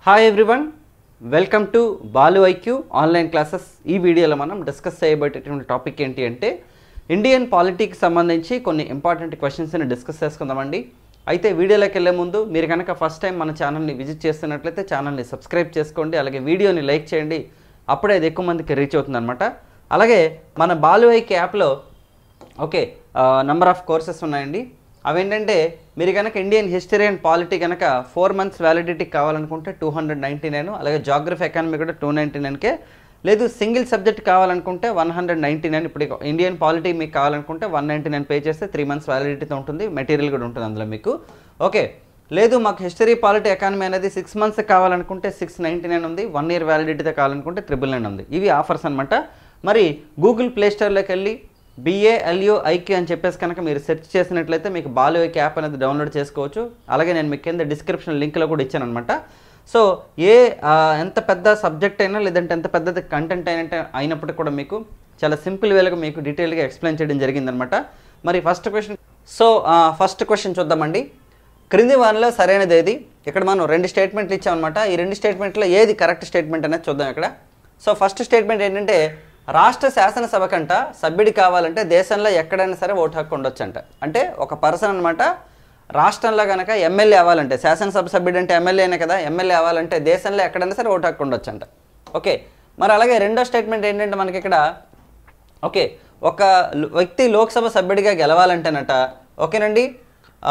hi everyone welcome to Balu IQ online classes ఈ వీడియోలో మనం డిస్కస్ చేయబోయేటటువంటి టాపిక్ ఏంటి అంటే ఇండియన్ పాలిటిక్స్ సంబంధించి కొన్ని ఇంపార్టెంట్ క్వశ్చన్స్ని డిస్కస్ చేసుకుందామండి అయితే వీడియోలోకి వెళ్ళే ముందు మీరు కనుక ఫస్ట్ టైం మన ఛానల్ని విజిట్ చేస్తున్నట్లయితే ఛానల్ని సబ్స్క్రైబ్ చేసుకోండి అలాగే వీడియోని లైక్ చేయండి అప్పుడే అది ఎక్కువ మందికి రీచ్ అవుతుందన్నమాట అలాగే మన బాలు ఐక్యూ యాప్లో ఓకే నంబర్ ఆఫ్ కోర్సెస్ ఉన్నాయండి అవేంటంటే మీరు కనుక ఇండియన్ హిస్టరీ అండ్ పాలిటీ కనుక ఫోర్ మంత్స్ వ్యాలిడిటీ కావాలనుకుంటే టూ హండ్రెడ్ నైంటీ నైన్ అలాగే జాగ్రఫీ ఎకానమీ కూడా టూ నైంటీ నైన్కే లేదు సింగిల్ సబ్జెక్ట్ కావాలనుకుంటే వన్ హండ్రెడ్ నైంటీ నైన్ ఇప్పుడు ఇండియన్ పాలిటీ మీకు కావాలనుకుంటే వన్ నైంటీ నైన్ పే చేస్తే త్రీ మంత్స్ వ్యాలిడిటీతో ఉంటుంది మెటీరియల్ కూడా ఉంటుంది అందులో మీకు ఓకే లేదు మాకు హిస్టరీ పాలిటీ ఎకానమీ అనేది సిక్స్ మంత్స్ కావాలనుకుంటే సిక్స్ నైంటీ నైన్ ఉంది వన్ ఇయర్ వ్యాలిడిటీతో కావాలనుకుంటే ట్రిపుల్ నైన్ ఉంది ఇవి ఆఫర్స్ అనమాట మరి గూగుల్ ప్లే స్టోర్లోకి వెళ్ళి బిఏఎల్యూ ఐక్యూ అని చెప్పేసి కనుక మీరు సెర్చ్ చేసినట్లయితే మీకు బాలు ఐక్యూ యాప్ అనేది డౌన్లోడ్ చేసుకోవచ్చు అలాగే నేను మీకు కింద డిస్క్రిప్షన్ లింక్లో కూడా ఇచ్చాను అనమాట సో ఏ ఆ, ఎంత పెద్ద సబ్జెక్ట్ అయినా లేదంటే ఎంత పెద్ద కంటెంట్ అయినట్టు అయినప్పటికీ కూడా మీకు చాలా సింపుల్ వేలుగా మీకు డీటెయిల్గా ఎక్స్ప్లెయిన్ చేయడం జరిగిందనమాట మరి first question so first question చూద్దామండి క్రింది వారిలో సరైనది ఏది ఇక్కడ మనం రెండు స్టేట్మెంట్లు ఇచ్చామన్నమాట ఈ రెండు స్టేట్మెంట్లో ఏది కరెక్ట్ స్టేట్మెంట్ అనేది చూద్దాం ఇక్కడ సో ఫస్ట్ స్టేట్మెంట్ ఏంటంటే రాష్ట్ర శాసనసభ కంట సభ్యుడి కావాలంటే దేశంలో ఎక్కడైనా సరే ఓటు హక్కు ఉండొచ్చంట అంటే ఒక పర్సన్ అనమాట రాష్ట్రంలో కనుక ఎమ్మెల్యే అవ్వాలంటే శాసనసభ సభ్యుడు అంటే ఎమ్మెల్యేనే కదా ఎమ్మెల్యే అవ్వాలంటే దేశంలో ఎక్కడైనా సరే ఓటు హక్కు ఉండొచ్చంట ఓకే మరి అలాగే రెండో స్టేట్మెంట్ ఏంటంటే మనకి ఇక్కడ ఓకే ఒక లు- వ్యక్తి లోక్సభ సభ్యుడిగా గెలవాలంటేనట ఓకేనండి ఆ,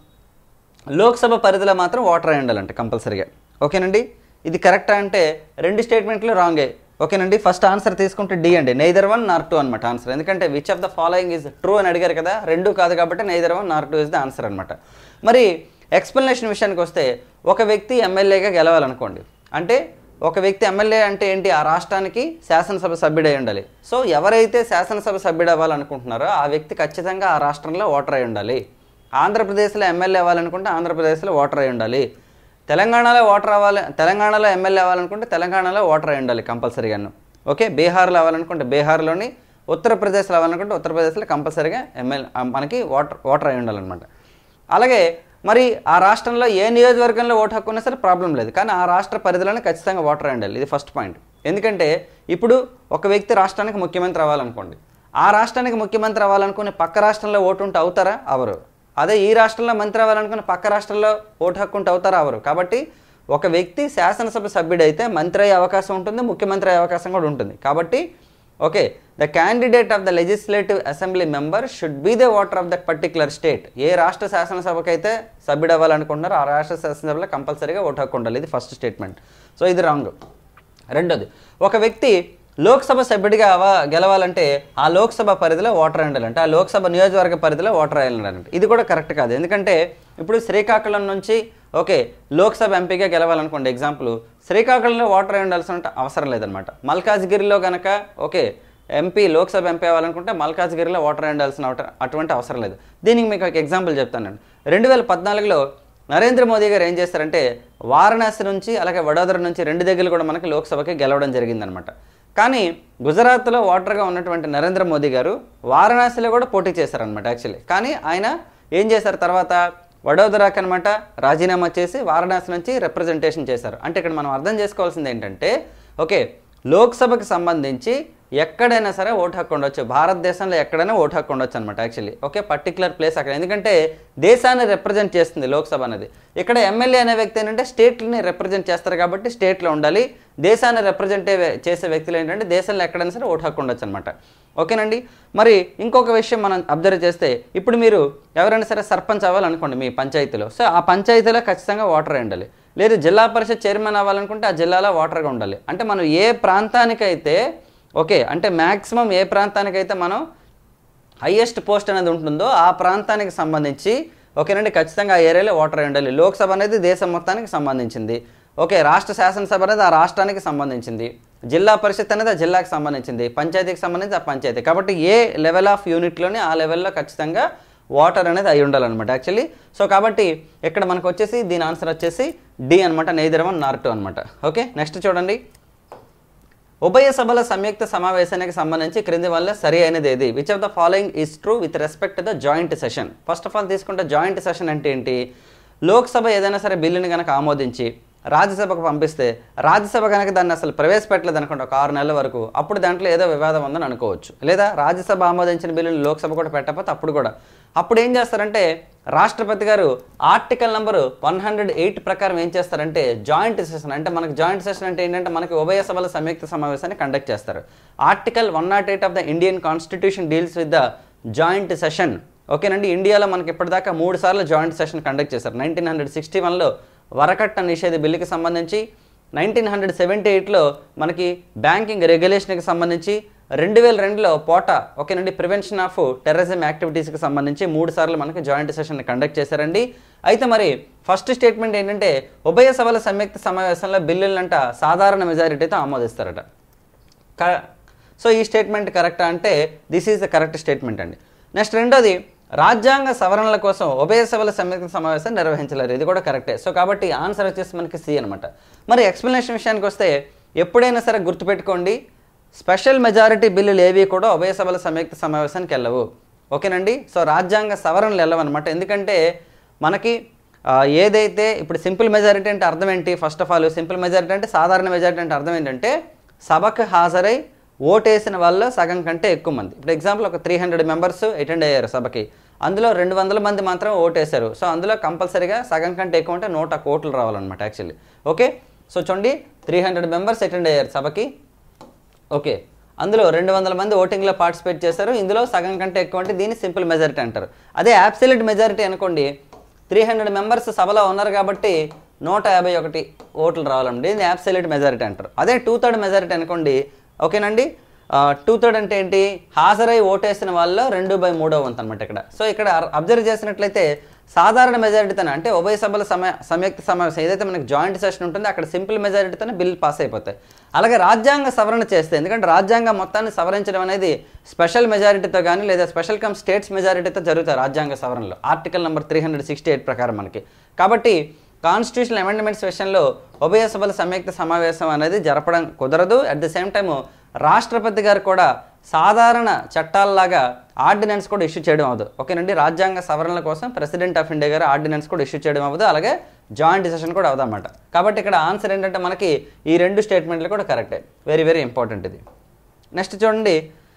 లోక్సభ పరిధిలో మాత్రం ఓటర్ అయి ఉండాలంట కంపల్సరీగా ఓకేనండి ఇది కరెక్టా అంటే రెండు స్టేట్మెంట్లు రాంగే ఓకేనండి ఫస్ట్ ఆన్సర్ తీసుకుంటే డి అండి నైదర్ వన్ నార్ టూ అనమాట ఆన్సర్ ఎందుకంటే which of the following is true అని అడిగారు కదా రెండు కాదు కాబట్టి neither one nor two is the answer అనమాట మరి ఎక్స్ప్లెనేషన్ విషయానికి వస్తే ఒక వ్యక్తి ఎమ్మెల్యేగా గెలవాలనుకోండి అంటే ఒక వ్యక్తి ఎమ్మెల్యే అంటే ఏంటి ఆ రాష్ట్రానికి శాసనసభ సభ్యుడై ఉండాలి సో ఎవరైతే శాసనసభ సభ్యుడు అవ్వాలనుకుంటున్నారో ఆ వ్యక్తి ఖచ్చితంగా ఆ రాష్ట్రంలో ఓటర్ అయి ఉండాలి ఆంధ్రప్రదేశ్లో ఎమ్మెల్యే అవ్వాలనుకుంటే ఆంధ్రప్రదేశ్లో ఓటర్ అయి ఉండాలి తెలంగాణలో ఓటర్ అవ్వాలి తెలంగాణలో ఎమ్మెల్యే అవ్వాలనుకుంటే తెలంగాణలో ఓటర్ అయి ఉండాలి కంపల్సరీగాను ఓకే బీహార్లో అవ్వాలనుకుంటే బీహార్లోని ఉత్తరప్రదేశ్లో అవ్వాలనుకుంటే ఉత్తరప్రదేశ్లో కంపల్సరీగా ఎమ్మెల్యే మనకి ఓటర్ ఓటర్ అయి ఉండాలన్నమాట అలాగే మరి ఆ రాష్ట్రంలో ఏ నియోజకవర్గంలో ఓటు హక్కు ఉన్నా సరే ప్రాబ్లం లేదు కానీ ఆ రాష్ట్ర పరిధిలోనే ఖచ్చితంగా ఓటర్ అయి ఉండాలి ఇది ఫస్ట్ పాయింట్ ఎందుకంటే ఇప్పుడు ఒక వ్యక్తి రాష్ట్రానికి ముఖ్యమంత్రి అవ్వాలనుకోండి ఆ రాష్ట్రానికి ముఖ్యమంత్రి అవ్వాలనుకుని పక్క రాష్ట్రంలో ఓటు ఉంటే అవుతారా అవరు అదే ఈ రాష్ట్రంలో మంత్రి అవ్వాలనుకుని పక్క రాష్ట్రంలో ఓటు హక్కు ఉంటే అవుతారా అవరు కాబట్టి ఒక వ్యక్తి శాసనసభ సభ్యుడైతే మంత్రి అయ్యే అవకాశం ఉంటుంది ముఖ్యమంత్రి అయ్యే అవకాశం కూడా ఉంటుంది కాబట్టి okay the candidate of the legislative assembly member should be the voter of that particular state ఏ రాష్ట్ర శాసనసభకైతే సభ్యుడు అవ్వాలనుకుంటున్నారో ఆ రాష్ట్ర శాసనసభలో కంపల్సరీగా ఓటు హక్కు ఉండాలి ఇది ఫస్ట్ స్టేట్మెంట్ సో ఇది రాంగ్ రెండోది ఒక వ్యక్తి లోక్సభ సభ్యుడిగా అవ గెలవాలంటే ఆ లోక్సభ పరిధిలో ఓటర్ అయి ఉండాలంటే ఆ లోక్సభ నియోజకవర్గ పరిధిలో ఓటర్ అయి ఉండాలంటే ఇది కూడా కరెక్ట్ కాదు ఎందుకంటే ఇప్పుడు శ్రీకాకుళం నుంచి ఓకే లోక్సభ ఎంపీగా గెలవాలనుకోండి ఎగ్జాంపుల్ శ్రీకాకుళంలో ఓటర్ అయి ఉండాల్సిన అవసరం లేదనమాట మల్కాజ్గిరిలో కనుక ఓకే ఎంపీ లోక్సభ ఎంపీ అవ్వాలనుకుంటే మల్కాజ్గిరిలో ఓటర్ అయి ఉండాల్సిన అవట- అటువంటి అవసరం లేదు దీనికి మీకు ఒక ఎగ్జాంపుల్ చెప్తాను నేను రెండు వేల పద్నాలుగులో నరేంద్ర మోదీ గారు ఏం చేస్తారంటే వారణాసి నుంచి అలాగే వడోదర నుంచి రెండు దగ్గరలు కూడా మనకి లోక్సభకి గెలవడం జరిగిందనమాట కానీ గుజరాత్లో ఓటర్గా ఉన్నటువంటి నరేంద్ర మోదీ గారు వారణాసిలో కూడా పోటీ చేశారనమాట యాక్చువల్లీ కానీ ఆయన ఏం చేశారు తర్వాత వడోదరాకి అనమాట రాజీనామా చేసి వారణాసి నుంచి రిప్రజెంటేషన్ చేశారు అంటే ఇక్కడ మనం అర్థం చేసుకోవాల్సింది ఏంటంటే ఓకే లోక్సభకి సంబంధించి ఎక్కడైనా సరే ఓటు హక్కు ఉండొచ్చు భారతదేశంలో ఎక్కడైనా ఓటు హక్కు ఉండొచ్చు అనమాట యాక్చువల్లీ ఓకే పర్టికులర్ ప్లేస్ అక్కడ ఎందుకంటే దేశాన్ని రిప్రజెంట్ చేస్తుంది లోక్సభ అనేది ఇక్కడ ఎమ్మెల్యే అనే వ్యక్తి ఏంటంటే స్టేట్ని రిప్రజెంట్ చేస్తారు కాబట్టి స్టేట్లో ఉండాలి దేశాన్ని రిప్రజెంట్ చేసే వ్యక్తులు ఏంటంటే దేశంలో ఎక్కడైనా సరే ఓటు హక్కు ఉండొచ్చు అనమాట ఓకేనండి మరి ఇంకొక విషయం మనం అబ్జర్వ్ చేస్తే ఇప్పుడు మీరు ఎవరైనా సరే సర్పంచ్ అవ్వాలనుకోండి మీ పంచాయతీలో సో ఆ పంచాయతీలో ఖచ్చితంగా ఓటర్ అయి ఉండాలి లేదు జిల్లా పరిషత్ చైర్మన్ అవ్వాలనుకుంటే ఆ జిల్లాలో ఓటర్గా ఉండాలి అంటే మనం ఏ ప్రాంతానికైతే ఓకే అంటే మ్యాక్సిమం ఏ ప్రాంతానికైతే మనం హైయెస్ట్ పోస్ట్ అనేది ఉంటుందో ఆ ప్రాంతానికి సంబంధించి ఓకేనండి ఖచ్చితంగా ఆ ఏరియాలో ఓటర్ అయి ఉండాలి లోక్సభ అనేది దేశం మొత్తానికి సంబంధించింది ఓకే రాష్ట్ర శాసనసభ అనేది ఆ రాష్ట్రానికి సంబంధించింది జిల్లా పరిషత్ అనేది ఆ జిల్లాకి సంబంధించింది పంచాయతీకి సంబంధించి ఆ పంచాయతీ కాబట్టి ఏ లెవెల్ ఆఫ్ యూనిట్లోనే ఆ లెవెల్లో ఖచ్చితంగా వాటర్ అనేది అయి ఉండాలన్నమాట యాక్చువల్లీ సో కాబట్టి ఇక్కడ మనకు వచ్చేసి దీని ఆన్సర్ వచ్చేసి డి అనమాట నైదర్ వన్ నార్ టూ అనమాట ఓకే నెక్స్ట్ చూడండి ఉభయ సభల సంయుక్త సమావేశానికి సంబంధించి క్రింది వల్ల సరి అయినది ఏది which of the following is true with respect the joint session first of all తీసుకుంటే జాయింట్ సెషన్ అంటే ఏంటి లోక్సభ ఏదైనా సరే బిల్లుని కనుక ఆమోదించి రాజ్యసభకు పంపిస్తే రాజ్యసభ కనుక దాన్ని అసలు ప్రవేశపెట్టలేదు అనుకోండి ఒక ఆరు నెలల వరకు అప్పుడు దాంట్లో ఏదో వివాదం ఉందని అనుకోవచ్చు లేదా రాజ్యసభ ఆమోదించిన బిల్లుని లోక్సభ కూడా పెట్టకపోతే అప్పుడు కూడా అప్పుడు ఏం చేస్తారంటే రాష్ట్రపతి గారు article number one hundred eight ప్రకారం ఏం చేస్తారంటే జాయింట్ సెషన్ అంటే మనకి జాయింట్ సెషన్ అంటే ఏంటంటే మనకి ఉభయ సభల సంయుక్త సమావేశాన్ని కండక్ట్ చేస్తారు article one not eight of the Indian constitution deals with the joint session ఓకేనండి ఇండియాలో మనకి ఇప్పటిదాకా మూడు సార్లు జాయింట్ సెషన్ కండక్ట్ చేశారు నైన్టీన్ హండ్రెడ్ సిక్స్టీ వన్లో వరకట్ట నిషేధ బిల్లుకి సంబంధించి నైన్టీన్ హండ్రెడ్ సెవెంటీ ఎయిట్లో మనకి బ్యాంకింగ్ రెగ్యులేషన్కి సంబంధించి రెండు వేల రెండులో పోటా ఓకేనండి ప్రివెన్షన్ ఆఫ్ టెర్రరిజం యాక్టివిటీస్కి సంబంధించి మూడు సార్లు మనకి జాయింట్ సెషన్ కండక్ట్ చేశారండి అయితే మరి ఫస్ట్ స్టేట్మెంట్ ఏంటంటే ఉభయ సభల సంయుక్త సమావేశంలో బిల్లులంట సాధారణ మెజారిటీతో ఆమోదిస్తారట క- సో ఈ స్టేట్మెంట్ కరెక్టా అంటే this is the correct statement అండి నెక్స్ట్ రెండోది రాజ్యాంగ సవరణల కోసం ఉభయ సభల సంయుక్త సమావేశం నిర్వహించలేరు ఇది కూడా కరెక్టే సో కాబట్టి ఆన్సర్ వచ్చేసి మనకి సి అనమాట మరి ఎక్స్ప్లెనేషన్ విషయానికి వస్తే ఎప్పుడైనా సరే గుర్తుపెట్టుకోండి స్పెషల్ మెజారిటీ బిల్లులు ఏవి కూడా ఉభయ సభల సంయుక్త సమావేశానికి వెళ్ళవు ఓకేనండి సో రాజ్యాంగ సవరణలు వెళ్ళవన్నమాట ఎందుకంటే మనకి ఆ, ఏదైతే ఇప్పుడు సింపుల్ మెజారిటీ అంటే అర్థం ఏంటి first of all simple majority అంటే సాధారణ మెజారిటీ అంటే అర్థం ఏంటంటే సభకు హాజరై ఓటేసిన వాళ్ళు సగం కంటే ఎక్కువ మంది ఇప్పుడు ఎగ్జాంపుల్ ఒక త్రీ హండ్రెడ్ మెంబర్స్ అటెండ్ అయ్యారు సభకి అందులో రెండు వందల మంది మాత్రం ఓటేశారు సో అందులో కంపల్సరీగా సగం కంటే ఎక్కువ ఉంటే నూట కోట్లు రావాలన్నమాట యాక్చువల్లీ ఓకే సో చూడండి త్రీ హండ్రెడ్ మెంబర్స్ అటెండ్ అయ్యారు సభకి ఓకే అందులో రెండు వందల మంది ఓటింగ్లో పార్టిసిపేట్ చేశారు ఇందులో సగం కంటే ఎక్కువ అంటే దీన్ని సింపుల్ మెజారిటీ అంటారు అదే యాబ్సల్యూట్ మెజారిటీ అనుకోండి త్రీ హండ్రెడ్ మెంబర్స్ సభలో ఉన్నారు కాబట్టి నూట యాభై ఒకటి ఓట్లు రావాలండి దీన్ని యాబ్సల్యూట్ మెజారిటీ అంటారు అదే టూ థర్డ్ మెజారిటీ అనుకోండి ఓకేనండి టూ థర్డ్ అంటే ఏంటి హాజరై ఓటేసిన వాళ్ళలో రెండు బై మూడో వంతు అనమాట ఇక్కడ సో ఇక్కడ అబ్జర్వ్ చేసినట్లయితే సాధారణ మెజారిటీతోనే అంటే ఉభయ సభల సమయ సంయుక్త సమావేశం ఏదైతే మనకి జాయింట్ సెషన్ ఉంటుందో అక్కడ సింపుల్ మెజారిటీతోనే బిల్ పాస్ అయిపోతాయి అలాగే రాజ్యాంగ సవరణ చేస్తే ఎందుకంటే రాజ్యాంగం మొత్తాన్ని సవరించడం అనేది స్పెషల్ మెజారిటీతో కానీ లేదా స్పెషల్ కమ్ స్టేట్స్ మెజారిటీతో జరుగుతాయి రాజ్యాంగ సవరణలో article number three hundred sixty eight ప్రకారం మనకి కాబట్టి కాన్స్టిట్యూషన్ అమెండ్మెంట్స్ విషయంలో ఉభయ సభల సంయుక్త సమావేశం అనేది జరపడం కుదరదు అట్ ది సేమ్ టైము రాష్ట్రపతి గారు కూడా సాధారణ చట్టాలలాగా ఆర్డినెన్స్ కూడా ఇష్యూ చేయడం అవ్వదు ఓకేనండి రాజ్యాంగ సవరణల కోసం ప్రెసిడెంట్ ఆఫ్ ఇండియా గారు ఆర్డినెన్స్ కూడా ఇష్యూ చేయడం అవ్వదు అలాగే జాయింట్ డిసిషన్ కూడా అవ్వదన్నమాట కాబట్టి ఇక్కడ ఆన్సర్ ఏంటంటే మనకి ఈ రెండు స్టేట్మెంట్లు కూడా కరెక్టే వెరీ వెరీ ఇంపార్టెంట్ ఇది నెక్స్ట్ చూడండి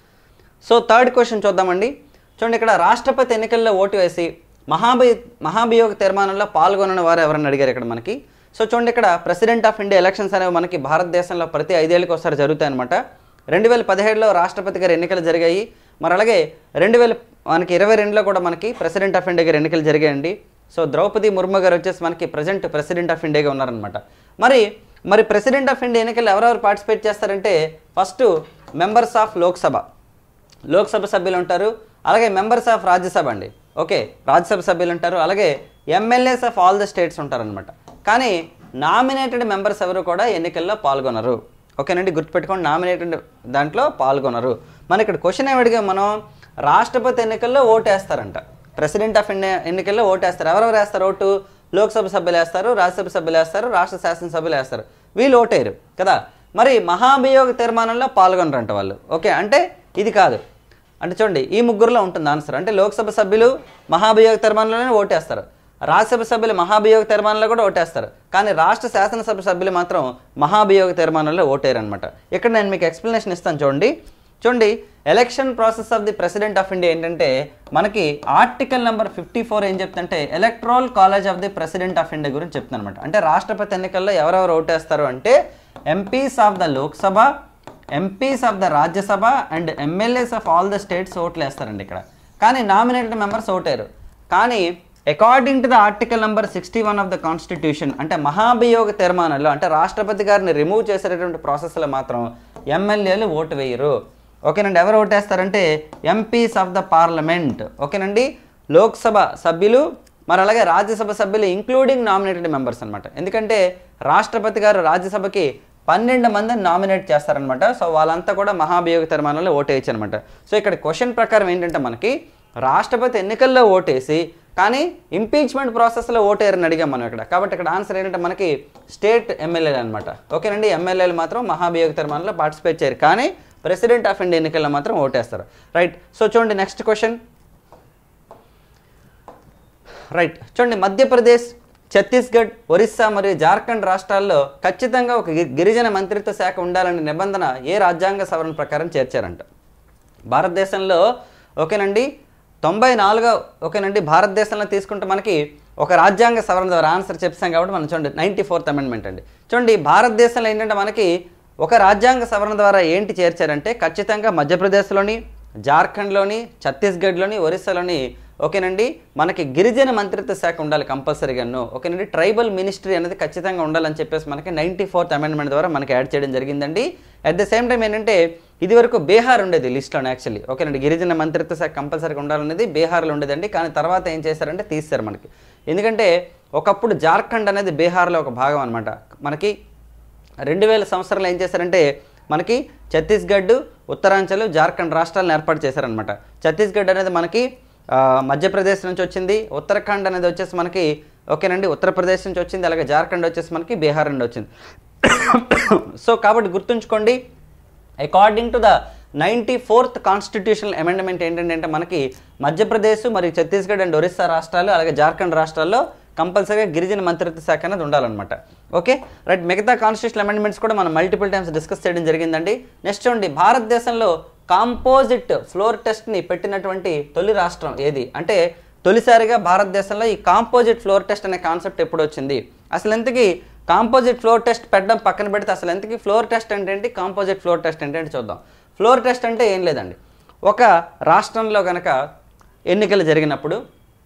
సో థర్డ్ క్వశ్చన్ చూద్దామండి చూడండి ఇక్కడ రాష్ట్రపతి ఎన్నికల్లో ఓటు వేసి మహాభి మహాభియోగ తీర్మానంలో పాల్గొనని వారు ఎవరని అడిగారు ఇక్కడ మనకి సో చూడండి ఇక్కడ ప్రెసిడెంట్ ఆఫ్ ఇండియా ఎలక్షన్స్ అనేవి మనకి భారతదేశంలో ప్రతి ఐదేళ్ళకి ఒకసారి జరుగుతాయి అనమాట రెండు వేల పదిహేడులో రాష్ట్రపతి గారి ఎన్నికలు జరిగాయి మరి అలాగే రెండు వేల మనకి ఇరవై రెండులో కూడా మనకి ప్రెసిడెంట్ ఆఫ్ ఇండియా గారి ఎన్నికలు జరిగాయండి సో ద్రౌపది ముర్ము గారు వచ్చేసి మనకి ప్రెసిడెంట్ ప్రెసిడెంట్ ఆఫ్ ఇండియాగా ఉన్నారనమాట మరి మరి ప్రెసిడెంట్ ఆఫ్ ఇండియా ఎన్నికలు ఎవరెవరు పార్టిసిపేట్ చేస్తారంటే first members of Lok Sabha Lok Sabha సభ్యులు ఉంటారు అలాగే మెంబర్స్ ఆఫ్ రాజ్యసభ అండి ఓకే రాజ్యసభ సభ్యులు ఉంటారు అలాగే MLAs of all the states ఉంటారనమాట కానీ నామినేటెడ్ మెంబర్స్ ఎవరు కూడా ఎన్నికల్లో పాల్గొనరు ఓకేనండి గుర్తుపెట్టుకోండి నామినేటెడ్ దాంట్లో పాల్గొనరు మన ఇక్కడ క్వశ్చన్ ఏమి అడిగాం మనం రాష్ట్రపతి ఎన్నికల్లో ఓటేస్తారంట ప్రెసిడెంట్ ఆఫ్ ఇండియా ఎన్నికల్లో ఓటేస్తారు ఎవరెవరు వేస్తారు ఓటు లోక్సభ సభ్యులు వేస్తారు రాజ్యసభ సభ్యులు వేస్తారు రాష్ట్ర శాసనసభ్యులు వేస్తారు వీళ్ళు ఓటేరు కదా మరి మహాభియోగ తీర్మానంలో పాల్గొనరంట వాళ్ళు ఓకే అంటే ఇది కాదు అంటే చూడండి ఈ ముగ్గురులో ఉంటుంది ఆన్సర్ అంటే లోక్సభ సభ్యులు మహాభియోగ తీర్మానంలోనే ఓటేస్తారు రాజ్యసభ సభ్యులు మహాభియోగ తీర్మానంలో కూడా ఓటేస్తారు కానీ రాష్ట్ర శాసనసభ సభ్యులు మాత్రం మహాభియోగ తీర్మానంలో ఓటేరు అనమాట ఇక్కడ నేను మీకు ఎక్స్ప్లెనేషన్ ఇస్తాను చూడండి చూడండి election process of the president of India ఏంటంటే మనకి ఆర్టికల్ నెంబర్ ఫిఫ్టీ ఫోర్ ఏం చెప్తుంటే electoral college of the president of India గురించి చెప్తుంది అనమాట అంటే రాష్ట్రపతి ఎన్నికల్లో ఎవరెవరు ఓటేస్తారు అంటే MPs of the Lok Sabha MPs of the Rajya Sabha and MLAs of all the states ఓట్లు వేస్తారండి ఇక్కడ కానీ నామినేటెడ్ మెంబర్స్ ఓటారు కానీ according to the article number sixty one of the constitution అంటే మహాభియోగ తీర్మానంలో అంటే రాష్ట్రపతి గారిని రిమూవ్ చేసేటటువంటి ప్రాసెస్లో మాత్రం ఎమ్మెల్యేలు ఓటు వేయరు ఓకేనండి ఎవరు ఓటేస్తారంటే ఎంపీస్ ఆఫ్ ద పార్లమెంట్ ఓకేనండి లోక్సభ సభ్యులు మరి అలాగే రాజ్యసభ సభ్యులు ఇంక్లూడింగ్ నామినేటెడ్ మెంబర్స్ అనమాట ఎందుకంటే రాష్ట్రపతి గారు రాజ్యసభకి పన్నెండు మందిని నామినేట్ చేస్తారనమాట సో వాళ్ళంతా కూడా మహాభియోగ తీర్మానంలో ఓటేయచ్చు అనమాట సో ఇక్కడ క్వశ్చన్ ప్రకారం ఏంటంటే మనకి రాష్ట్రపతి ఎన్నికల్లో ఓటేసి కానీ ఇంపీచ్మెంట్ ప్రాసెస్లో ఓటేరని అడిగాం మనం ఇక్కడ కాబట్టి ఇక్కడ ఆన్సర్ ఏంటంటే మనకి స్టేట్ ఎమ్మెల్యేలు అనమాట ఓకేనండి ఎమ్మెల్యేలు మాత్రం మహాభియోగ తీర్మానంలో పార్టిసిపేట్ చేయరు కానీ ప్రెసిడెంట్ ఆఫ్ ఇండియా ఎన్నికల్లో మాత్రం ఓటేస్తారు రైట్ సో చూడండి నెక్స్ట్ క్వశ్చన్ రైట్ చూడండి మధ్యప్రదేశ్ ఛత్తీస్గఢ్ ఒరిస్సా మరియు జార్ఖండ్ రాష్ట్రాల్లో ఖచ్చితంగా ఒక గి- గిరిజన మంత్రిత్వ శాఖ ఉండాలనే నిబంధన ఏ రాజ్యాంగ సవరణ ప్రకారం చేర్చారంట భారతదేశంలో ఓకేనండి తొంభై నాలుగో ఓకేనండి భారతదేశంలో తీసుకుంటే మనకి ఒక రాజ్యాంగ సవరణ ద్వారా ఆన్సర్ చెప్పాం కాబట్టి మనం చూడండి నైంటీ ఫోర్త్ అమెండ్మెంట్ అండి చూడండి భారతదేశంలో ఏంటంటే మనకి ఒక రాజ్యాంగ సవరణ ద్వారా ఏంటి చేర్చారంటే ఖచ్చితంగా మధ్యప్రదేశ్లోని జార్ఖండ్లోని ఛత్తీస్గఢ్లోని ఒరిస్సాలోని ఓకేనండి మనకి గిరిజన మంత్రిత్వ శాఖ ఉండాలి కంపల్సరీగాను ఓకేనండి ట్రైబల్ మినిస్ట్రీ అనేది ఖచ్చితంగా ఉండాలని చెప్పేసి మనకి నైంటీ ఫోర్త్ అమెండ్మెంట్ ద్వారా మనకి యాడ్ చేయడం జరిగిందండి అట్ ద సేమ్ టైం ఏంటంటే ఇది వరకు బీహార్ ఉండేది లిస్ట్లోనే యాక్చువల్లీ ఓకేనండి గిరిజన మంత్రిత్వ శాఖ కంపల్సరీగా ఉండాలనేది బీహార్లో ఉండేదండి కానీ తర్వాత ఏం చేశారంటే తీశారు మనకి ఎందుకంటే ఒకప్పుడు జార్ఖండ్ అనేది బీహార్లో ఒక భాగం అనమాట మనకి రెండు వేల సంవత్సరంలో ఏం చేశారంటే మనకి ఛత్తీస్గఢ్ ఉత్తరాంచల్ జార్ఖండ్ రాష్ట్రాలను ఏర్పాటు చేశారనమాట ఛత్తీస్గఢ్ అనేది మనకి ఆ, మధ్యప్రదేశ్ నుంచి వచ్చింది ఉత్తరాఖండ్ అనేది వచ్చేసి మనకి ఓకేనండి ఉత్తరప్రదేశ్ నుంచి వచ్చింది అలాగే జార్ఖండ్ వచ్చేసి మనకి బీహార్ నుండి వచ్చింది సో కాబట్టి గుర్తుంచుకోండి according to the ninety fourth constitutional amendment ఏంటంటే అంటే మనకి మధ్యప్రదేశ్ మరియు ఛత్తీస్గఢ్ అండ్ ఒరిస్సా రాష్ట్రాలు అలాగే జార్ఖండ్ రాష్ట్రాల్లో కంపల్సరీగా గిరిజన మంత్రిత్వ శాఖ అనేది ఉండాలన్నమాట ఓకే రైట్ మిగతా కాన్స్టిట్యూషనల్ అమెండ్మెంట్స్ కూడా మనం మల్టిపుల్ టైమ్స్ డిస్కస్ చేయడం జరిగిందండి నెక్స్ట్ చూడండి భారతదేశంలో కాంపోజిట్ ఫ్లోర్ టెస్ట్ని పెట్టినటువంటి తొలి రాష్ట్రం ఏది అంటే తొలిసారిగా భారతదేశంలో ఈ కాంపోజిట్ ఫ్లోర్ టెస్ట్ అనే కాన్సెప్ట్ ఎప్పుడు వచ్చింది అసలు ఎంతకీ కాంపోజిట్ ఫ్లోర్ టెస్ట్ పెట్టడం పక్కన పెడితే అసలు ఎంతకీ ఫ్లోర్ టెస్ట్ అంటే ఏంటి కాంపోజిట్ ఫ్లోర్ టెస్ట్ అంటే ఏంటి చూద్దాం ఫ్లోర్ టెస్ట్ అంటే ఏం లేదండి ఒక రాష్ట్రంలో కనుక ఎన్నికలు జరిగినప్పుడు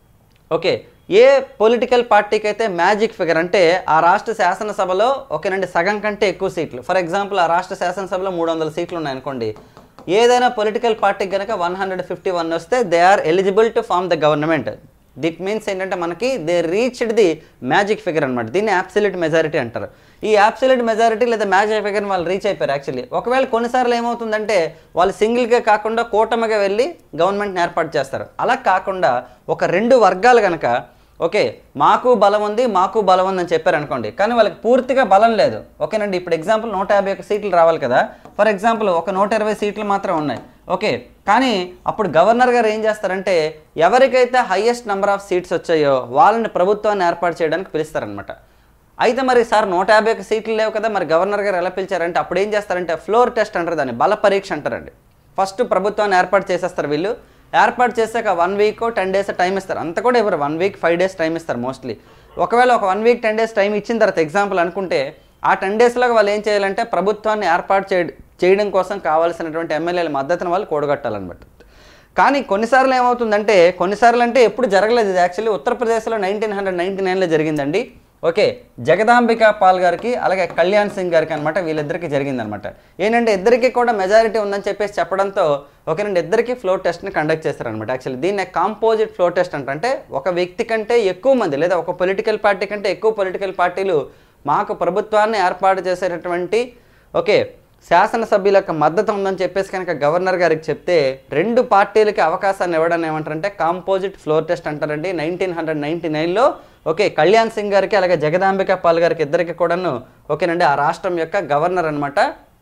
ఓకే ఏ పొలిటికల్ పార్టీకి అయితే మ్యాజిక్ ఫిగర్ అంటే ఆ రాష్ట్ర శాసనసభలో ఓకేనండి సగం కంటే ఎక్కువ సీట్లు ఫర్ ఎగ్జాంపుల్ ఆ రాష్ట్ర శాసనసభలో మూడు వందల సీట్లు ఉన్నాయనుకోండి ఏదైనా పొలిటికల్ పార్టీకి కనుక వన్ హండ్రెడ్ ఫిఫ్టీ వన్ వస్తే they are eligible to form the government that means ఏంటంటే మనకి they reached the magic figure అనమాట దీన్ని అబ్సల్యూట్ మెజారిటీ అంటారు ఈ అబ్సల్యూట్ మెజారిటీ లేదా మ్యాజిక్ ఫిగర్ వాళ్ళు రీచ్ అయిపోయారు యాక్చువల్లీ ఒకవేళ కొన్నిసార్లు ఏమవుతుందంటే వాళ్ళు సింగిల్గా కాకుండా కూటమిగా వెళ్ళి గవర్నమెంట్ని ఏర్పాటు చేస్తారు అలా కాకుండా ఒక రెండు వర్గాలు కనుక ఓకే మాకు బలం ఉంది మాకు బలం ఉంది అని చెప్పారు అనుకోండి కానీ వాళ్ళకి పూర్తిగా బలం లేదు ఓకేనండి ఇప్పుడు ఎగ్జాంపుల్ నూట యాభై ఒక్క సీట్లు రావాలి కదా ఫర్ ఎగ్జాంపుల్ ఒక నూట ఇరవై సీట్లు మాత్రం ఉన్నాయి ఓకే కానీ అప్పుడు గవర్నర్ గారు ఏం చేస్తారంటే ఎవరికైతే హైయెస్ట్ నెంబర్ ఆఫ్ సీట్స్ వచ్చాయో వాళ్ళని ప్రభుత్వాన్ని ఏర్పాటు చేయడానికి పిలుస్తారనమాట అయితే మరి సార్ నూట యాభై ఒక్క సీట్లు లేవు కదా మరి గవర్నర్ గారు ఎలా పిలిచారంటే అప్పుడు ఏం చేస్తారంటే ఫ్లోర్ టెస్ట్ అంటారు దాన్ని బల పరీక్ష అంటారండి ఫస్ట్ ప్రభుత్వాన్ని ఏర్పాటు చేసేస్తారు వీళ్ళు ఏర్పాటు చేశాక one week ten days time ఇస్తారు అంత కూడా ఇవ్వరు one week five days time ఇస్తారు మోస్ట్లీ ఒకవేళ ఒక one week ten days time ఇచ్చిన తర్వాత ఎగ్జాంపుల్ అనుకుంటే ఆ టెన్ డేస్లో వాళ్ళు ఏం చేయాలంటే ప్రభుత్వాన్ని ఏర్పాటు చేయ చేయడం కోసం కావాల్సినటువంటి ఎమ్మెల్యేల మద్దతును వాళ్ళు కూడగట్టాలన్నమాట కానీ కొన్నిసార్లు ఏమవుతుందంటే కొన్నిసార్లు అంటే ఎప్పుడు జరగలేదు ఇది యాక్చువల్లీ ఉత్తరప్రదేశ్లో నైన్టీన్ హండ్రెడ్ నైన్టీ నైన్లో జరిగిందండి ఓకే జగదాంబికా పాల్ గారికి అలాగే కళ్యాణ్ సింగ్ గారికి అనమాట వీళ్ళిద్దరికి జరిగిందనమాట ఏంటంటే ఇద్దరికి కూడా మెజారిటీ ఉందని చెప్పేసి చెప్పడంతో ఓకేనండి ఇద్దరికి ఫ్లోర్ టెస్ట్ని కండక్ట్ చేస్తారనమాట యాక్చువల్లీ దీన్ని కాంపోజిట్ ఫ్లోర్ టెస్ట్ అంటే ఒక వ్యక్తి కంటే ఎక్కువ మంది లేదా ఒక పొలిటికల్ పార్టీ కంటే ఎక్కువ పొలిటికల్ పార్టీలు మాకు ప్రభుత్వాన్ని ఏర్పాటు చేసేటటువంటి ఓకే శాసనసభ్యుల యొక్క మద్దతు ఉందని చెప్పేసి కనుక గవర్నర్ గారికి చెప్తే రెండు పార్టీలకి అవకాశాన్ని ఇవ్వడం ఏమంటారంటే కాంపోజిట్ ఫ్లోర్ టెస్ట్ అంటారండి నైన్టీన్ హండ్రెడ్ నైన్టీ నైన్లో ఓకే కళ్యాణ్ సింగ్ గారికి అలాగే జగదాంబిక పాల్ గారికి ఇద్దరికి కూడాను ఓకేనండి ఆ రాష్ట్రం యొక్క గవర్నర్ అనమాట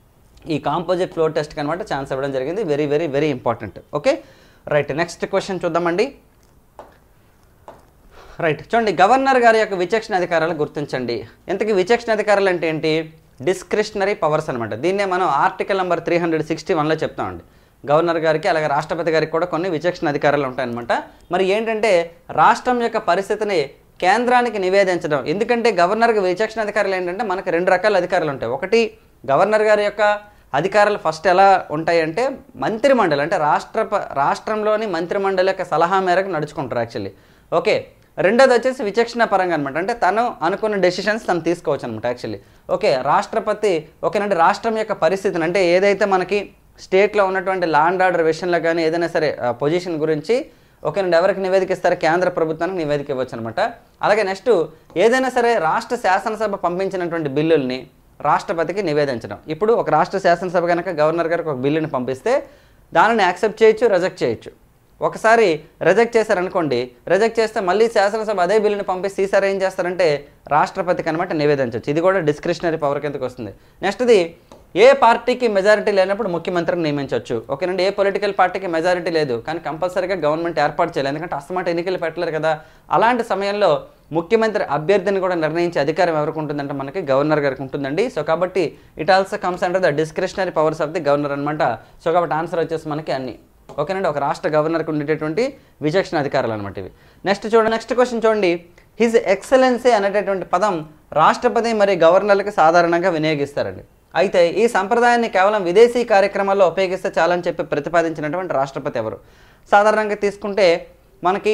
ఈ కాంపోజిట్ ఫ్లోర్ టెస్ట్కి అనమాట ఛాన్స్ ఇవ్వడం జరిగింది very very very important okay right next question చూద్దామండి రైట్ చూడండి గవర్నర్ గారి యొక్క విచక్షణ అధికారాలు గుర్తించండి ఇంతకీ విచక్షణ అధికారాలు అంటే ఏంటి డిస్క్రిషనరీ పవర్స్ అనమాట దీన్నే మనం article number three hundred sixty వన్లో చెప్తామండి గవర్నర్ గారికి అలాగే రాష్ట్రపతి గారికి కూడా కొన్ని విచక్షణ అధికారాలు ఉంటాయన్నమాట మరి ఏంటంటే రాష్ట్రం యొక్క పరిస్థితిని కేంద్రానికి నివేదించడం ఎందుకంటే గవర్నర్కి విచక్షణ అధికారులు ఏంటంటే మనకి రెండు రకాల అధికారులు ఉంటాయి ఒకటి గవర్నర్ గారి యొక్క అధికారాలు ఫస్ట్ ఎలా ఉంటాయంటే మంత్రిమండలి అంటే రాష్ట్ర రాష్ట్రంలోని మంత్రిమండలి యొక్క సలహా మేరకు నడుచుకుంటారు యాక్చువల్లీ ఓకే రెండోది వచ్చేసి విచక్షణ పరంగా అనమాట అంటే తను అనుకున్న డెసిషన్స్ తను తీసుకోవచ్చు అనమాట యాక్చువల్లీ ఓకే రాష్ట్రపతి ఓకేనంటే రాష్ట్రం యొక్క పరిస్థితిని అంటే ఏదైతే మనకి స్టేట్లో ఉన్నటువంటి లా అండ్ ఆర్డర్ విషయంలో కానీ ఏదైనా సరే పొజిషన్ గురించి ఓకేనండి ఎవరికి నివేదిక ఇస్తారో కేంద్ర ప్రభుత్వానికి నివేదిక ఇవ్వచ్చు అనమాట అలాగే నెక్స్ట్ ఏదైనా సరే రాష్ట్ర శాసనసభ పంపించినటువంటి బిల్లుల్ని రాష్ట్రపతికి నివేదించడం ఇప్పుడు ఒక రాష్ట్ర శాసనసభ కనుక గవర్నర్ గారికి ఒక బిల్లుని పంపిస్తే దానిని యాక్సెప్ట్ చేయొచ్చు రిజెక్ట్ చేయొచ్చు ఒకసారి రిజెక్ట్ చేశారనుకోండి రిజెక్ట్ చేస్తే మళ్ళీ శాసనసభ అదే బిల్లుని పంపిస్తే ఈసారి ఏం చేస్తారంటే రాష్ట్రపతికి అనమాట నివేదించవచ్చు ఇది కూడా డిస్క్రిషనరీ పవర్ కిందకి వస్తుంది నెక్స్ట్ది ఏ పార్టీకి మెజారిటీ లేనప్పుడు ముఖ్యమంత్రిని నియమించవచ్చు ఓకేనండి ఏ పొలిటికల్ పార్టీకి మెజారిటీ లేదు కానీ కంపల్సరీగా గవర్నమెంట్ ఏర్పాటు చేయాలి ఎందుకంటే అస్తమాట ఎన్నికలు పెట్టలేరు కదా అలాంటి సమయంలో ముఖ్యమంత్రి అభ్యర్థిని కూడా నిర్ణయించే అధికారం ఎవరికి ఉంటుందంటే మనకి గవర్నర్ గారికి ఉంటుందండి సో కాబట్టి it also comes under the discretionary powers of the governor అనమాట సో కాబట్టి ఆన్సర్ వచ్చేసి మనకి అన్ని ఓకేనండి ఒక రాష్ట్ర గవర్నర్కి ఉండేటటువంటి విచక్షణ అధికారాలు అనమాట ఇవి నెక్స్ట్ చూడండి నెక్స్ట్ క్వశ్చన్ చూడండి హిజ్ ఎక్సలెన్సీ అనేటటువంటి పదం రాష్ట్రపతి మరియు గవర్నర్లకు సాధారణంగా వినియోగిస్తారండి అయితే ఈ సంప్రదాయాన్ని కేవలం విదేశీ కార్యక్రమాల్లో ఉపయోగిస్తే చాలని చెప్పి ప్రతిపాదించినటువంటి రాష్ట్రపతి ఎవరు సాధారణంగా తీసుకుంటే మనకి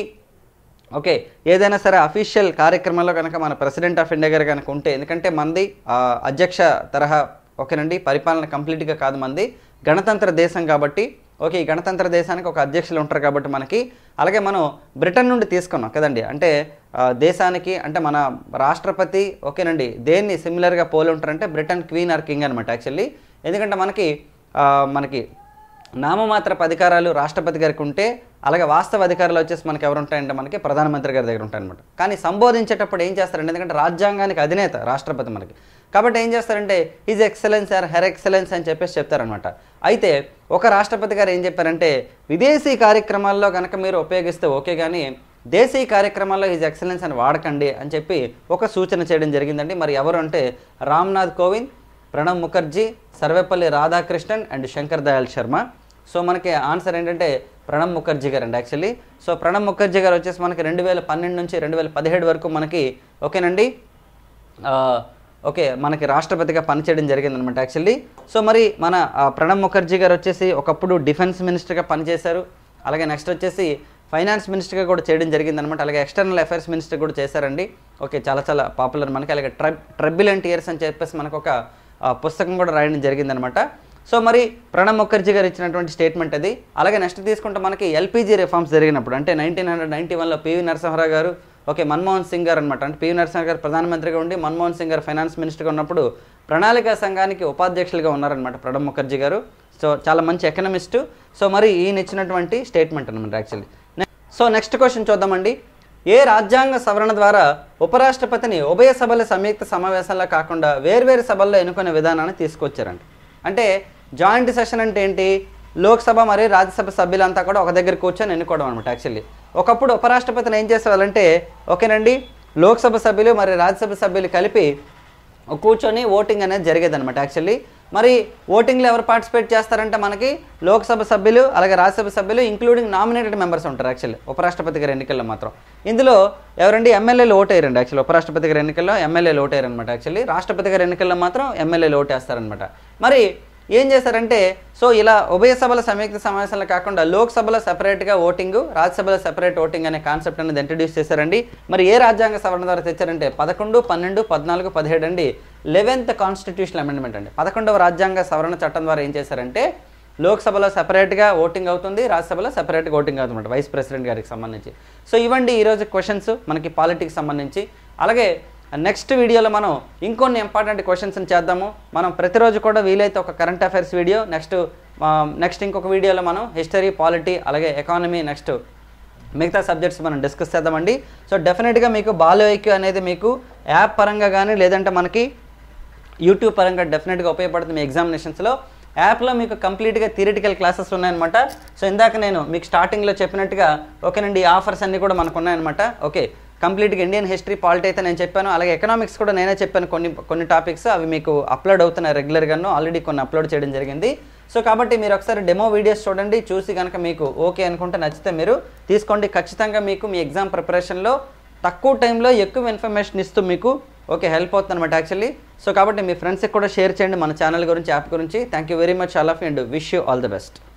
ఓకే ఏదైనా సరే అఫీషియల్ కార్యక్రమంలో కనుక మన ప్రెసిడెంట్ ఆఫ్ ఇండియా గారు కనుక ఉంటే ఎందుకంటే మంది ఆ, అధ్యక్ష తరహా ఓకేనండి పరిపాలన కంప్లీట్గా కాదు మంది గణతంత్ర దేశం కాబట్టి ఓకే ఈ గణతంత్ర దేశానికి ఒక అధ్యక్షులు ఉంటారు కాబట్టి మనకి అలాగే మనం బ్రిటన్ నుండి తీసుకున్నాం కదండి అంటే ఆ, దేశానికి అంటే మన రాష్ట్రపతి ఓకేనండి దేన్ని సిమిలర్గా పోలి ఉంటారంటే బ్రిటన్ క్వీన్ ఆర్ కింగ్ అనమాట యాక్చువల్లీ ఎందుకంటే మనకి ఆ, మనకి నామమాత్రపు అధికారాలు రాష్ట్రపతి గారికి ఉంటే అలాగే వాస్తవ అధికారాలు వచ్చేసి మనకి ఎవరు ఉంటాయంటే మనకి ప్రధానమంత్రి గారి దగ్గర ఉంటాయన్నమాట కానీ సంబోధించేటప్పుడు ఏం చేస్తారంటే ఎందుకంటే రాజ్యాంగానికి అధినేత రాష్ట్రపతి మనకి కాబట్టి ఏం చేస్తారంటే his excellence or her excellence అని చెప్పేసి చెప్తారనమాట అయితే ఒక రాష్ట్రపతి గారు ఏం చెప్పారంటే విదేశీ కార్యక్రమాల్లో కనుక మీరు ఉపయోగిస్తే ఓకే కానీ దేశీయ కార్యక్రమాల్లో ఈజ్ ఎక్సలెన్స్ అని వాడకండి అని చెప్పి ఒక సూచన చేయడం జరిగిందండి మరి ఎవరు అంటే రామ్నాథ్ కోవింద్ ప్రణబ్ ముఖర్జీ సర్వేపల్లి రాధాకృష్ణన్ అండ్ శంకర్ దయాల్ శర్మ సో మనకి ఆన్సర్ ఏంటంటే ప్రణబ్ ముఖర్జీ గారు అండి యాక్చువల్లీ సో ప్రణబ్ ముఖర్జీ గారు వచ్చేసి మనకి రెండు వేల పన్నెండు నుంచి రెండు వేల పదిహేడు వరకు మనకి ఓకేనండి ఆ, ఓకే మనకి రాష్ట్రపతిగా పనిచేయడం జరిగిందనమాట యాక్చువల్లీ సో మరి మన ఆ, ప్రణబ్ ముఖర్జీ గారు వచ్చేసి ఒకప్పుడు డిఫెన్స్ మినిస్టర్గా పనిచేశారు అలాగే నెక్స్ట్ వచ్చేసి ఫైనాన్స్ మినిస్టర్గా కూడా చేయడం జరిగిందనమాట అలాగే ఎక్స్టర్నల్ అఫైర్స్ మినిస్టర్ కూడా చేశారండి ఓకే చాలా చాలా పాపులర్ మనకి అలాగే ట్రబ్ ట్రబులెంట్ ఇయర్స్ అని చెప్పేసి మనకు ఒక ఆ, పుస్తకం కూడా రాయడం జరిగిందనమాట సో మరి ప్రణబ్ ముఖర్జీ గారు ఇచ్చినటువంటి స్టేట్మెంట్ అది అలాగే నెక్స్ట్ తీసుకుంటే మనకి ఎల్పిజి రిఫార్మ్స్ జరిగినప్పుడు అంటే నైన్టీన్ హండ్రెడ్ నైన్టీ వన్లో పివి నరసింహరావు గారు ఓకే మన్మోహన్ సింగ్ గారు అనమాట అంటే పివి నరసింహ గారు ప్రధానమంత్రిగా ఉండి మన్మోహన్ సింగ్ గారు ఫైనాన్స్ మినిస్టర్గా ఉన్నప్పుడు ప్రణాళిక సంఘానికి ఉపాధ్యక్షులుగా ఉన్నారనమాట ప్రణబ్ ముఖర్జీ గారు సో చాలా మంచి ఎకనమిస్టు సో మరి ఈయన ఇచ్చినటువంటి స్టేట్మెంట్ అనమాట యాక్చువల్లీ సో నెక్స్ట్ క్వశ్చన్ చూద్దామండి ఏ రాజ్యాంగ సవరణ ద్వారా ఉపరాష్ట్రపతిని ఉభయ సభల సంయుక్త సమావేశాల్లో కాకుండా వేర్వేరు సభల్లో ఎన్నుకునే విధానాన్ని తీసుకొచ్చారండి అంటే జాయింట్ సెషన్ అంటే ఏంటి లోక్సభ మరియు రాజ్యసభ సభ్యులంతా కూడా ఒక దగ్గర కూర్చొని ఎన్నుకోవడం అనమాట యాక్చువల్లీ ఒకప్పుడు ఉపరాష్ట్రపతిని ఏం చేసేవాళ్ళంటే ఓకేనండి లోక్సభ సభ్యులు మరియు రాజ్యసభ సభ్యులు కలిపి కూర్చొని ఓటింగ్ అనేది జరిగేది అనమాట యాక్చువల్లీ మరి ఓటింగ్లో ఎవరు పార్టిసిపేట్ చేస్తారంటే మనకి లోక్సభ సభ్యులు అలాగే రాజ్యసభ సభ్యులు ఇంక్లూడింగ్ నామినేటెడ్ మెంబర్స్ ఉంటారు యాక్చువల్లీ ఉపరాష్ట్రపతి గారి ఎన్నికల్లో మాత్రం ఇందులో ఎవరండి ఎమ్మెల్యేలు ఓటేయరండి యాక్చువల్లీ ఉపరాష్ట్రపతి గారి ఎన్నికల్లో ఎమ్మెల్యేలు ఓటేయరు అనమాట యాక్చువల్లీ రాష్ట్రపతి గారి ఎన్నికల్లో మాత్రం ఎమ్మెల్యేలు ఓటేస్తారనమాట మరి ఏం చేశారంటే సో ఇలా ఉభయ సభల సంయుక్త సమావేశాలు కాకుండా లోక్సభలో సెపరేట్గా ఓటింగ్ రాజ్యసభలో సెపరేట్ ఓటింగ్ అనే కాన్సెప్ట్ అనేది ఇంట్రడ్యూస్ చేశారండి మరి ఏ రాజ్యాంగ సవరణ ద్వారా తెచ్చారంటే పదకొండు పన్నెండు పద్నాలుగు పదిహేడు అండి లెవెన్త్ కాన్స్టిట్యూషనల్ అమెండ్మెంట్ అండి పదకొండవ రాజ్యాంగ సవరణ చట్టం ద్వారా ఏం చేశారంటే లోక్సభలో సెపరేట్గా ఓటింగ్ అవుతుంది రాజ్యసభలో సెపరేట్గా ఓటింగ్ అవుతుంది వైస్ ప్రెసిడెంట్ గారికి సంబంధించి సో ఇవ్వండి ఈరోజు క్వశ్చన్స్ మనకి పాలిటిక్స్ సంబంధించి అలాగే నెక్స్ట్ వీడియోలో మనం ఇంకొన్ని ఇంపార్టెంట్ క్వశ్చన్స్ని చేద్దాము మనం ప్రతిరోజు కూడా వీలైతే ఒక current affairs video next next ఇంకొక వీడియోలో మనం హిస్టరీ పాలిటీ అలాగే ఎకానమీ నెక్స్ట్ మిగతా సబ్జెక్ట్స్ మనం డిస్కస్ చేద్దామండి సో డెఫినెట్గా మీకు బాలో ఐక్యూ అనేది మీకు యాప్ పరంగా కానీ లేదంటే మనకి యూట్యూబ్ పరంగా డెఫినెట్గా ఉపయోగపడుతుంది మీ ఎగ్జామినేషన్స్లో యాప్లో మీకు కంప్లీట్గా థియరిటికల్ క్లాసెస్ ఉన్నాయన్నమాట సో ఇందాక నేను మీకు స్టార్టింగ్లో చెప్పినట్టుగా ఓకేనండి ఈ ఆఫర్స్ అన్నీ కూడా మనకు ఉన్నాయన్నమాట ఓకే కంప్లీట్గా ఇండియన్ హిస్టరీ పాలిటీ అయితే నేను చెప్పాను అలాగే ఎకనామిక్స్ కూడా నేనే చెప్పాను కొన్ని కొన్ని టాపిక్స్ అవి మీకు అప్లోడ్ అవుతున్నాయి రెగ్యులర్గాను ఆల్రెడీ కొన్ని అప్లోడ్ చేయడం జరిగింది సో కాబట్టి మీరు ఒకసారి డెమో వీడియోస్ చూడండి చూసి కనుక మీకు ఓకే అనుకుంటే నచ్చితే మీరు తీసుకోండి ఖచ్చితంగా మీకు మీ ఎగ్జామ్ ప్రిపరేషన్లో తక్కువ టైంలో ఎక్కువ ఇన్ఫర్మేషన్ ఇస్తూ మీకు ఓకే హెల్ప్ అవుతుంది అనమాట యాక్చువల్లీ సో కాబట్టి మీ ఫ్రెండ్స్కి కూడా షేర్ చేయండి మన ఛానల్ గురించి యాప్ గురించి thank you very much all of and wish you all the best